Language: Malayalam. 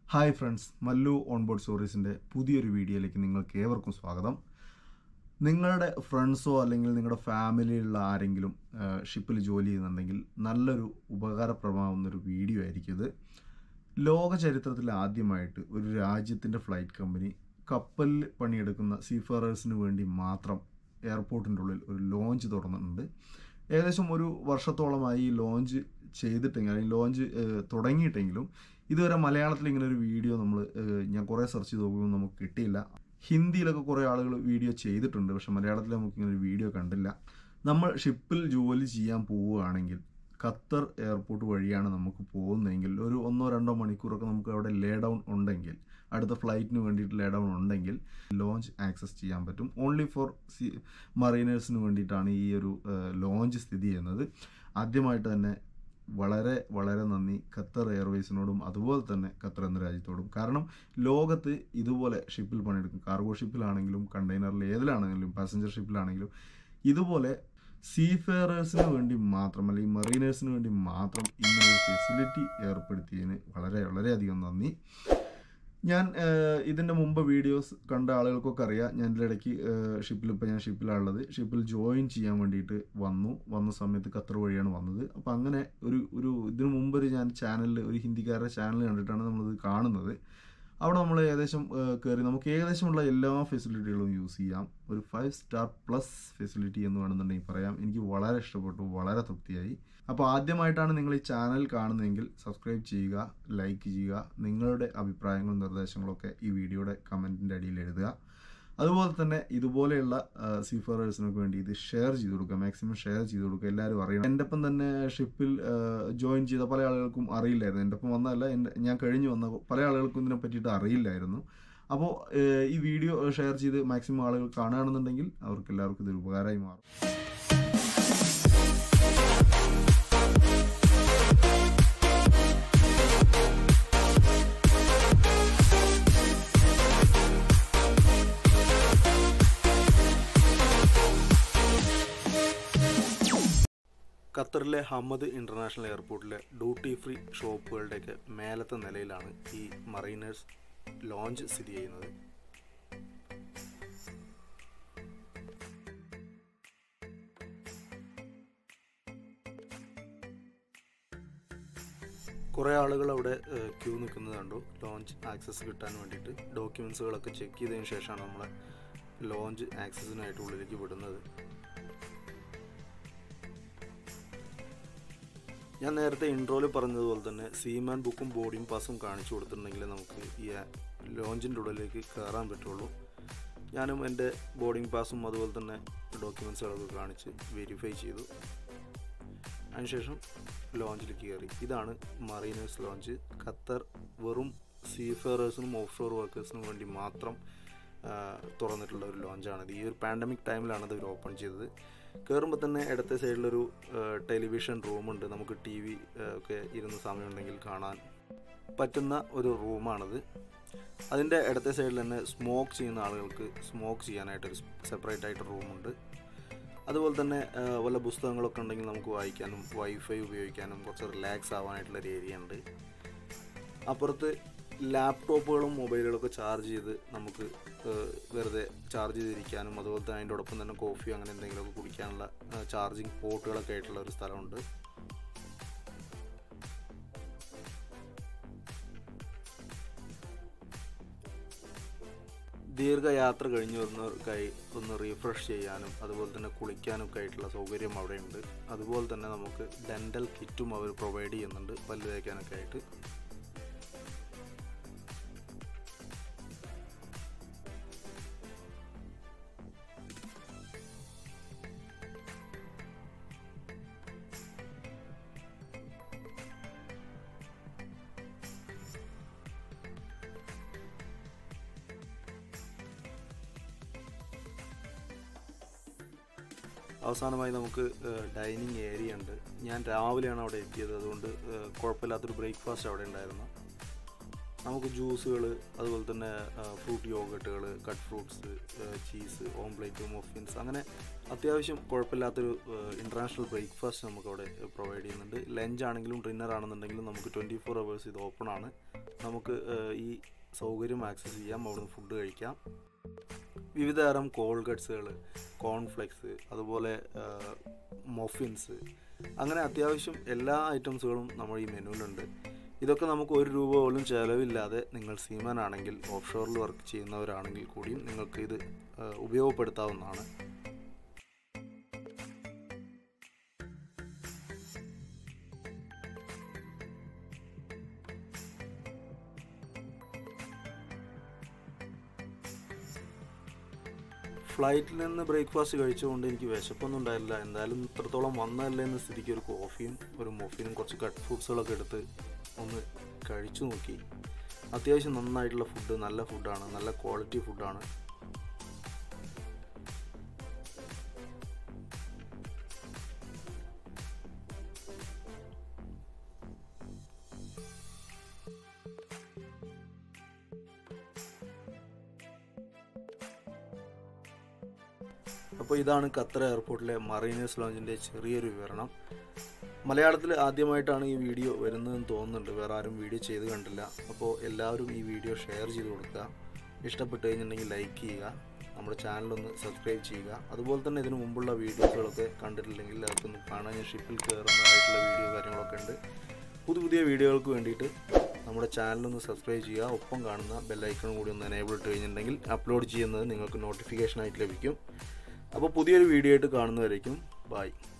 ഹായ് ഫ്രണ്ട്സ് മല്ലു ഓൺബോർഡ് സ്റ്റോറീസിൻ്റെ പുതിയൊരു വീഡിയോയിലേക്ക് നിങ്ങൾക്ക് ഏവർക്കും സ്വാഗതം നിങ്ങളുടെ ഫ്രണ്ട്സോ അല്ലെങ്കിൽ നിങ്ങളുടെ ഫാമിലിയിലുള്ള ആരെങ്കിലും ഷിപ്പിൽ ജോലി ചെയ്യുന്നുണ്ടെങ്കിൽ നല്ലൊരു ഉപകാരപ്രദമാവുന്ന ഒരു വീഡിയോ ആയിരിക്കും ഇത് ലോക ചരിത്രത്തിൽ ആദ്യമായിട്ട് ഒരു രാജ്യത്തിൻ്റെ ഫ്ലൈറ്റ് കമ്പനി കപ്പലിൽ പണിയെടുക്കുന്ന സീഫറേഴ്സിന് വേണ്ടി മാത്രം എയർപോർട്ടിൻ്റെ ഉള്ളിൽ ഒരു ലോഞ്ച് തുറന്നിട്ടുണ്ട് ഏകദേശം ഒരു വർഷത്തോളമായി ഈ ലോഞ്ച് ചെയ്തിട്ടെങ്കിൽ അല്ലെങ്കിൽ ലോഞ്ച് തുടങ്ങിയിട്ടെങ്കിലും ഇതുവരെ മലയാളത്തിൽ ഇങ്ങനെ ഒരു വീഡിയോ നമ്മൾ ഞാൻ കുറേ സെർച്ച് ചെയ്ത് നോക്കുമ്പോൾ നമുക്ക് കിട്ടിയില്ല ഹിന്ദിയിലൊക്കെ കുറേ ആളുകൾ വീഡിയോ ചെയ്തിട്ടുണ്ട് പക്ഷെ മലയാളത്തിൽ നമുക്ക് ഇങ്ങനെ ഒരു വീഡിയോ കണ്ടില്ല നമ്മൾ ഷിപ്പിൽ ജോലി ചെയ്യാൻ പോവുകയാണെങ്കിൽ ഖത്തർ എയർപോർട്ട് വഴിയാണ് നമുക്ക് പോകുന്നതെങ്കിൽ ഒരു ഒന്നോ രണ്ടോ മണിക്കൂറൊക്കെ നമുക്ക് അവിടെ ലേ ഡൗൺ ഉണ്ടെങ്കിൽ അടുത്ത ഫ്ലൈറ്റിന് വേണ്ടിയിട്ട് ലേ ഡൗൺ ഉണ്ടെങ്കിൽ ലോഞ്ച് ആക്സസ് ചെയ്യാൻ പറ്റും ഓൺലി ഫോർ സി മറീനേഴ്സിന് വേണ്ടിയിട്ടാണ് ഈ ഒരു ലോഞ്ച് സ്ഥിതി ചെയ്യുന്നത് ആദ്യമായിട്ട് തന്നെ വളരെ വളരെ നന്ദി ഖത്തർ എയർവേസിനോടും അതുപോലെ തന്നെ ഖത്തർ എന്ന രാജ്യത്തോടും കാരണം ലോകത്ത് ഇതുപോലെ ഷിപ്പിൽ പണിയെടുക്കും കാർഗോ ഷിപ്പിലാണെങ്കിലും കണ്ടെയ്നറിൽ ഏതിലാണെങ്കിലും പാസഞ്ചർ ഷിപ്പിലാണെങ്കിലും ഇതുപോലെ സീഫെയറേഴ്സിന് വേണ്ടി മാത്രം അല്ലെങ്കിൽ മറീനേഴ്സിന് വേണ്ടി മാത്രം ഇങ്ങനെ ഒരു ഫെസിലിറ്റി ഏർപ്പെടുത്തിയതിന് വളരെ വളരെയധികം നന്ദി ഞാൻ ഇതിൻ്റെ മുമ്പ് വീഡിയോസ് കണ്ട ആളുകൾക്കൊക്കെ അറിയാം ഞാൻ ഇതിൻ്റെ ഇടയ്ക്ക് ഷിപ്പിൽ ഇപ്പോൾ ഞാൻ ഷിപ്പിലാണുള്ളത് ഷിപ്പിൽ ജോയിൻ ചെയ്യാൻ വേണ്ടിയിട്ട് വന്നു വന്ന സമയത്ത് ഖത്തർ വഴിയാണ് വന്നത് അപ്പോൾ അങ്ങനെ ഒരു ഒരു ഇതിനു മുമ്പ് ഒരു ഞാൻ ചാനലിൽ ഒരു ഹിന്ദിക്കാരുടെ ചാനൽ കണ്ടിട്ടാണ് നമ്മളിത് കാണുന്നത് അവിടെ നമ്മൾ ഏകദേശം കയറി നമുക്ക് ഏകദേശമുള്ള എല്ലാ ഫെസിലിറ്റികളും യൂസ് ചെയ്യാം ഒരു ഫൈവ് സ്റ്റാർ പ്ലസ് ഫെസിലിറ്റി എന്ന് വേണമെന്നുണ്ടെങ്കിൽ പറയാം എനിക്ക് വളരെ ഇഷ്ടപ്പെട്ടു വളരെ തൃപ്തിയായി അപ്പോൾ ആദ്യമായിട്ടാണ് നിങ്ങൾ ഈ ചാനൽ കാണുന്നതെങ്കിൽ സബ്സ്ക്രൈബ് ചെയ്യുക ലൈക്ക് ചെയ്യുക നിങ്ങളുടെ അഭിപ്രായങ്ങളും നിർദ്ദേശങ്ങളൊക്കെ ഈ വീഡിയോയുടെ കമൻറ്റിൻ്റെ അടിയിൽ എഴുതുക അതുപോലെ തന്നെ ഇതുപോലെയുള്ള സീഫറേഴ്സിനൊക്കെ വേണ്ടി ഇത് ഷെയർ ചെയ്ത് കൊടുക്കുക മാക്സിമം ഷെയർ ചെയ്ത് കൊടുക്കുക എല്ലാവരും അറിയണം എൻ്റെ ഒപ്പം തന്നെ ഷിപ്പിൽ ജോയിൻ ചെയ്ത പല ആളുകൾക്കും അറിയില്ലായിരുന്നു എൻ്റെ ഒപ്പം വന്നതല്ല എൻ്റെ ഞാൻ കഴിഞ്ഞു വന്ന പല ആളുകൾക്കും ഇതിനെ പറ്റിയിട്ട് അറിയില്ലായിരുന്നു അപ്പോൾ ഈ വീഡിയോ ഷെയർ ചെയ്ത് മാക്സിമം ആളുകൾ കാണുകയാണെന്നുണ്ടെങ്കിൽ അവർക്ക് എല്ലാവർക്കും ഇതൊരു ഉപകാരമായി മാറും ഖത്തറിലെ ഹമ്മദ് ഇൻ്റർനാഷണൽ എയർപോർട്ടിലെ ഡ്യൂട്ടി ഫ്രീ ഷോപ്പുകളുടെയൊക്കെ മേലത്തെ നിലയിലാണ് ഈ മറൈനേഴ്സ് ലോഞ്ച് സ്ഥിതി ചെയ്യുന്നത് കുറേ ആളുകൾ അവിടെ ക്യൂ നിൽക്കുന്നത് കണ്ടു ലോഞ്ച് ആക്സസ് കിട്ടാൻ വേണ്ടിയിട്ട് ഡോക്യുമെൻസുകളൊക്കെ ചെക്ക് ചെയ്തതിന് ശേഷമാണ് നമ്മളെ ലോഞ്ച് ആക്സസിനായിട്ട് ഉള്ളിലേക്ക് വിടുന്നത് ഞാൻ നേരത്തെ ഇൻട്രോയിൽ പറഞ്ഞതുപോലെ തന്നെ സീമാൻ ബുക്കും ബോർഡിംഗ് പാസും കാണിച്ചു കൊടുത്തിട്ടുണ്ടെങ്കിൽ നമുക്ക് ഈ ലോഞ്ചിൻ്റെ ഉള്ളിലേക്ക് കയറാൻ പറ്റുള്ളൂ ഞാനും എൻ്റെ ബോർഡിംഗ് പാസും അതുപോലെ തന്നെ ഡോക്യുമെൻസുകളൊക്കെ കാണിച്ച് വെരിഫൈ ചെയ്തു അതിനുശേഷം ലോഞ്ചിലേക്ക് കയറി ഇതാണ് മറീനേഴ്സ് ലോഞ്ച് ഖത്തർ വെറും സീഫെയറേഴ്സിനും ഓഫ് ഷോർ വർക്കേഴ്സിനും വേണ്ടി മാത്രം തുറന്നിട്ടുള്ള ഒരു ലോഞ്ചാണിത് ഈ ഒരു പാൻഡമിക് ടൈമിലാണ് ഇത് ഓപ്പൺ ചെയ്തത് കയറുമ്പോൾ തന്നെ ഇടത്തെ സൈഡിലൊരു ടെലിവിഷൻ റൂമുണ്ട് നമുക്ക് ടി വി ഒക്കെ ഇരുന്ന സമയമുണ്ടെങ്കിൽ കാണാൻ പറ്റുന്ന ഒരു റൂമാണിത് അതിൻ്റെ ഇടത്തെ സൈഡിൽ തന്നെ സ്മോക്ക് ചെയ്യുന്ന ആളുകൾക്ക് സ്മോക്ക് ചെയ്യാനായിട്ടൊരു സെപ്പറേറ്റ് ആയിട്ട് റൂമുണ്ട് അതുപോലെ തന്നെ വല്ല പുസ്തകങ്ങളൊക്കെ ഉണ്ടെങ്കിൽ നമുക്ക് വായിക്കാനും വൈഫൈ ഉപയോഗിക്കാനും കുറച്ച് റിലാക്സ് ആവാനായിട്ടുള്ളൊരു ഏരിയ ഉണ്ട് അപ്പുറത്ത് ലാപ്ടോപ്പുകളും മൊബൈലുകളൊക്കെ ചാർജ് ചെയ്ത് നമുക്ക് വെറുതെ ചാർജ് ചെയ്തിരിക്കാനും അതുപോലെ തന്നെ അതിൻ്റെ ഒപ്പം തന്നെ കോഫി അങ്ങനെ എന്തെങ്കിലുമൊക്കെ കുടിക്കാനുള്ള ചാർജിങ് പോർട്ടുകളൊക്കെ ആയിട്ടുള്ള ഒരു സ്ഥലമുണ്ട് ദീർഘയാത്ര കഴിഞ്ഞ് വരുന്നവർക്കായി ഒന്ന് റീഫ്രഷ് ചെയ്യാനും അതുപോലെ തന്നെ കുളിക്കാനും ഒക്കെ ആയിട്ടുള്ള സൗകര്യം അവിടെയുണ്ട് അതുപോലെ തന്നെ നമുക്ക് ഡെൻ്റൽ കിറ്റും അവർ പ്രൊവൈഡ് ചെയ്യുന്നുണ്ട് പല്ല് തേക്കാനൊക്കെ ആയിട്ട് അവസാനമായി നമുക്ക് ഡൈനിങ് ഏരിയ ഉണ്ട് ഞാൻ രാവിലെയാണ് അവിടെ എത്തിയത് അതുകൊണ്ട് കുഴപ്പമില്ലാത്തൊരു ബ്രേക്ക്ഫാസ്റ്റ് അവിടെ ഉണ്ടായിരുന്നു നമുക്ക് ജ്യൂസുകൾ അതുപോലെ തന്നെ ഫ്രൂട്ട് യോഗട്ടുകൾ cut fruits cheese omelette muffins അങ്ങനെ അത്യാവശ്യം കുഴപ്പമില്ലാത്തൊരു ഇൻ്റർനാഷണൽ ബ്രേക്ക്ഫാസ്റ്റ് നമുക്ക് അവിടെ പ്രൊവൈഡ് ചെയ്യുന്നുണ്ട് ലഞ്ച് ആണെങ്കിലും ഡിന്നർ ആണെന്നുണ്ടെങ്കിലും നമുക്ക് ട്വൻറ്റി ഫോർ അവേഴ്സ് ഇത് ഓപ്പൺ ആണ് നമുക്ക് ഏഹ്, ഈ സൗകര്യം ആക്സസ് ചെയ്യാം അവിടുന്ന് ഫുഡ് കഴിക്കാം വിവിധ തരം കോൾഗട്ട്സുകൾ കോൺഫ്ലെക്സ് അതുപോലെ മൊഫിൻസ് അങ്ങനെ അത്യാവശ്യം എല്ലാ ഐറ്റംസുകളും നമ്മുടെ ഈ മെനുവിലുണ്ട് ഇതൊക്കെ നമുക്ക് ഒരു രൂപ പോലും ചിലവില്ലാതെ നിങ്ങൾ സീമാൻ ആണെങ്കിൽ ഓഫ് ഷോറിൽ വർക്ക് ചെയ്യുന്നവരാണെങ്കിൽ കൂടിയും നിങ്ങൾക്ക് ഇത് ഏഹ്, ഉപയോഗപ്പെടുത്താവുന്നതാണ് ഫ്ലൈറ്റിൽ നിന്ന് ബ്രേക്ക്ഫാസ്റ്റ് കഴിച്ചുകൊണ്ട് എനിക്ക് വിശപ്പൊന്നും ഉണ്ടായില്ല എന്തായാലും ഇത്രത്തോളം വന്നതല്ലേ എന്ന സ്ഥിതിക്ക് ഒരു കോഫിയും ഒരു മൊഫിനും കുറച്ച് കട്ട് ഫ്രൂട്ട്സുകളൊക്കെ എടുത്ത് ഒന്ന് കഴിച്ചു നോക്കി അത്യാവശ്യം നന്നായിട്ടുള്ള ഫുഡ് നല്ല ഫുഡാണ് നല്ല ക്വാളിറ്റി ഫുഡാണ് അപ്പോൾ ഇതാണ് ഖത്തർ എയർപോർട്ടിലെ മറീനേഴ്സ് ലോഞ്ചിൻ്റെ ചെറിയൊരു വിവരണം മലയാളത്തിൽ ആദ്യമായിട്ടാണ് ഈ വീഡിയോ വരുന്നതെന്ന് തോന്നുന്നുണ്ട് വേറെ ആരും വീഡിയോ ചെയ്ത് കണ്ടില്ല അപ്പോൾ എല്ലാവരും ഈ വീഡിയോ ഷെയർ ചെയ്ത് കൊടുക്കുക ഇഷ്ടപ്പെട്ട് കഴിഞ്ഞിട്ടുണ്ടെങ്കിൽ ലൈക്ക് ചെയ്യുക നമ്മുടെ ചാനലൊന്ന് സബ്സ്ക്രൈബ് ചെയ്യുക അതുപോലെ തന്നെ ഇതിനു മുമ്പുള്ള വീഡിയോസുകളൊക്കെ കണ്ടിട്ടില്ലെങ്കിൽ അതൊന്ന് കാണാൻ ഞാൻ ഷിപ്പിൽ കയറുന്നതായിട്ടുള്ള വീഡിയോ കാര്യങ്ങളൊക്കെ ഉണ്ട് പുതിയ പുതിയ വീഡിയോകൾക്ക് വേണ്ടിയിട്ട് നമ്മുടെ ചാനലൊന്ന് സബ്സ്ക്രൈബ് ചെയ്യുക ഒപ്പം കാണുന്ന ബെല്ലൈക്കണും കൂടി ഒന്ന് എനേബിൾ ഇട്ട് കഴിഞ്ഞിട്ടുണ്ടെങ്കിൽ അപ്ലോഡ് ചെയ്യുന്നത് നിങ്ങൾക്ക് നോട്ടിഫിക്കേഷനായിട്ട് ലഭിക്കും അപ്പോൾ പുതിയൊരു വീഡിയോ ആയിട്ട് കാണുന്നവരേക്കും ബൈ